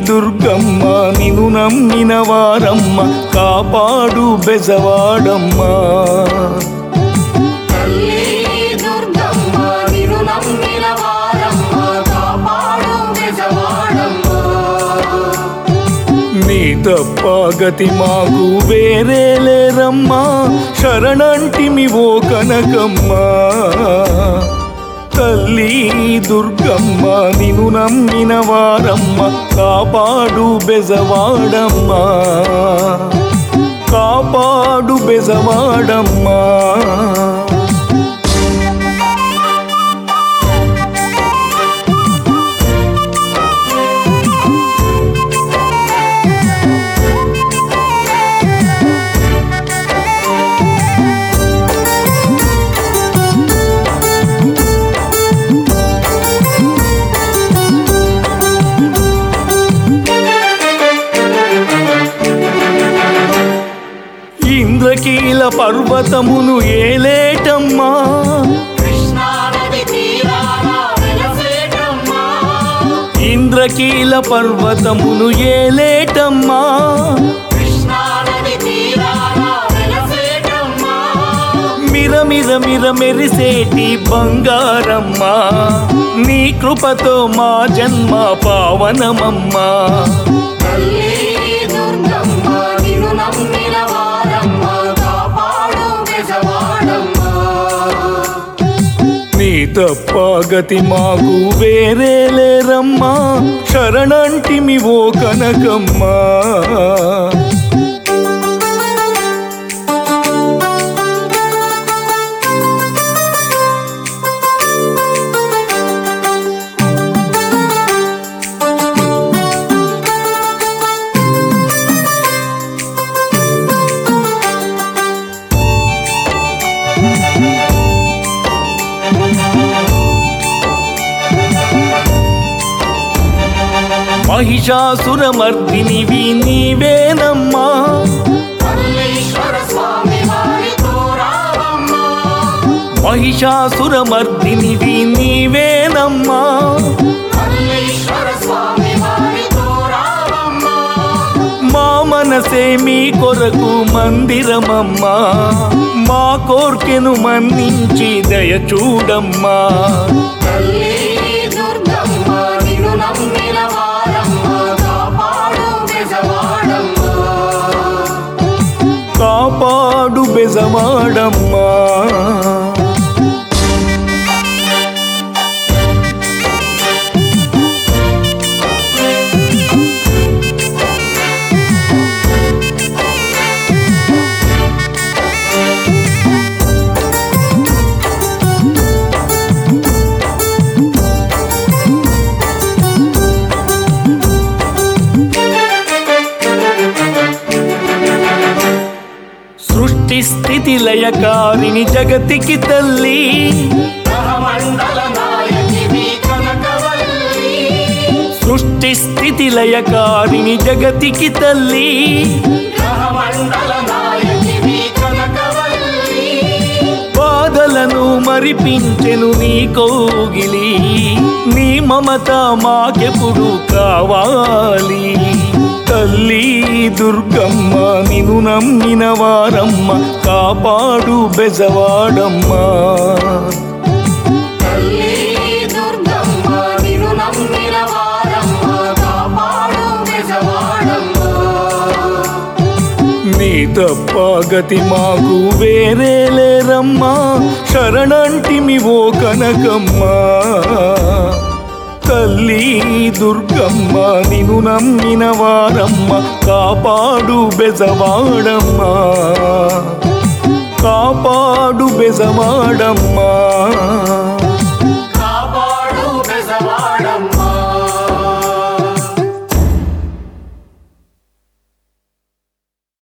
దుర్గమ్మ నిను నమ్మిన వారమ్మ కాపాడు బెజవాడమ్మ తల్లి దుర్గమ్మ నిన్ను నమ్మిన వారమ్మ కాపాడు బెజవాడమ్మ నీ తప్ప గతి మాకు వేరే లేరమ్మా శరణంటిమి ఓ కనకమ్మ తల్లి దుర్గమ్మ నిను నమ్మిన వారమ్మ కాపాడు బెజవాడమ్మ కాపాడు బెజవాడమ్మా ఇంద్రకీల పర్వతమును ఏలేటమ్మా కృష్ణానది తీరాన వెలసేటమ్మ ఇంద్రకీల పర్వతమును ఏలేటమ్మా కృష్ణానది తీరాన వెలసేటమ్మ మిర మిర మిర మెరిసేటి బంగారమ్మా నీ కృపతో మా జన్మ పావనమమ్మా తల్లి దుర్గమ్మ నిన్ను నమ్మిన వారమ్మ కాపాడు బెజవాడమ్మ నీ తప్ప గతి మాకు వేరే లేరమ్మా శరణంటిమి ఓ కనకమ్మా మహిషాసురమర్దినివి నీవేనమ్మా మల్లీశ్వర స్వామి వారితో రావమ్మ మహిషాసురమర్దినివి నీవేనమ్మా మల్లీశ్వర స్వామి వారితో రావమ్మ మా మనసే మీ కొరకు మందిరమమ్మా మా కోర్కెను మన్నించి దయ చూడమ్మా తల్లి దుర్గమ్మ నిన్ను నమ్మిన వారమ్మ కాపాడు బెజవాడమ్మ కాపాడు బెజమాడమ్మా సృష్టి స్థితి లయకారిణి జగతికి తల్లి గ్రహమండల నాయకివి కనకవల్లి సృష్టి స్థితి లయకారిణి జగతికి తల్లి గ్రహమండల నాయకివి కనకవల్లి బాధలను మరిపించెను నీ కోగిలి నీ మమత మాకెప్పుడు కావాలి తల్లి దుర్గమ్మ నిను నమ్మిన వారమ్మ కాపాడు బెజవాడమ్మా తల్లి దుర్గమ్మ నిన్ను నమ్మిన వారమ్మ కాపాడు బెజవాడమ్మ నీ తప్ప గతి మాకు వేరే లేరమ్మా శరణంటిమి ఓ కనకమ్మా తల్లి దుర్గమ్మ నిను నమ్మిన వారమ్మ కాపాడు బెజవాడమ్మా కాపాడు బెజవాడమ్మా